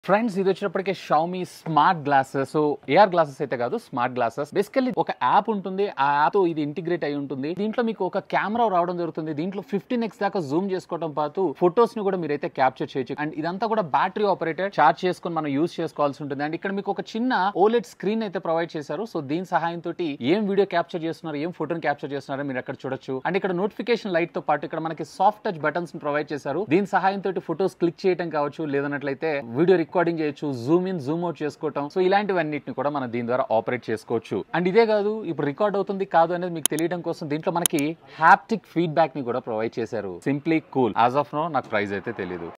friends ఇది వచ్చేటప్పటికే Xiaomi smart glasses so AR glasses అయితే కాదు స్మార్ట్ గ్లాసెస్ బేసికల్లీ ఒక యాప్ ఉంటుంది ఆ యాప్ తో ఇది ఇంటిగ్రేట్ అయి ఉంటుంది దీంట్లో మీకు ఒక కెమెరా రావడం జరుగుతుంది దీంట్లో ఫిఫ్టీన్ ఎక్స్ దాకా జూమ్ చేసుకోవడం పాటు ఫొటోస్ ని కూడా మీరైతే క్యాప్చర్ చేయొచ్చు అండ్ ఇదంతా కూడా బ్యాటరీ ఆపరేటెడ్ చార్జ్ చేసుకొని మనం యూస్ చేసుకోవాల్సి ఉంటుంది అండ్ ఇక్కడ మీకు ఒక చిన్న ఓలెడ్ స్క్రీన్ అయితే ప్రొవైడ్ చేశారు సో దీని సహాయంతో ఏం వీడియో క్యాప్చర్ చేస్తున్నారు ఏం ఫోటోని క్యాప్చర్ చేస్తున్నారో మీరు అక్కడ చూడొచ్చు అండ్ ఇక్కడ నోటిఫికేషన్ లైట్ తో పాటు ఇక్కడ మనకి సాఫ్ట్ టచ్ బటన్స్ ని ప్రొవైడ్ చేశారు దీని సహాయంతో ఫోటోస్ క్లిక్ చేయడం కావచ్చు లేదన్నట్లయితే వీడియో రికార్డింగ్ చేయొచ్చు జూమ్ ఇన్ జూమ్ అవుట్ చేసుకోవటం సో ఇలాంటివన్నిటిని కూడా మనం దీని ద్వారా ఆపరేట్ చేసుకోవచ్చు అండ్ ఇదే కాదు ఇప్పుడు రికార్డ్ అవుతుంది కాదు అనేది మీకు తెలియడం కోసం దీంట్లో మనకి హ్యాప్టిక్ ఫీడ్బ్యాక్ ని కూడా ప్రొవైడ్ చేశారు simply cool as of now నాకు ప్రైస్ అయితే తెలియదు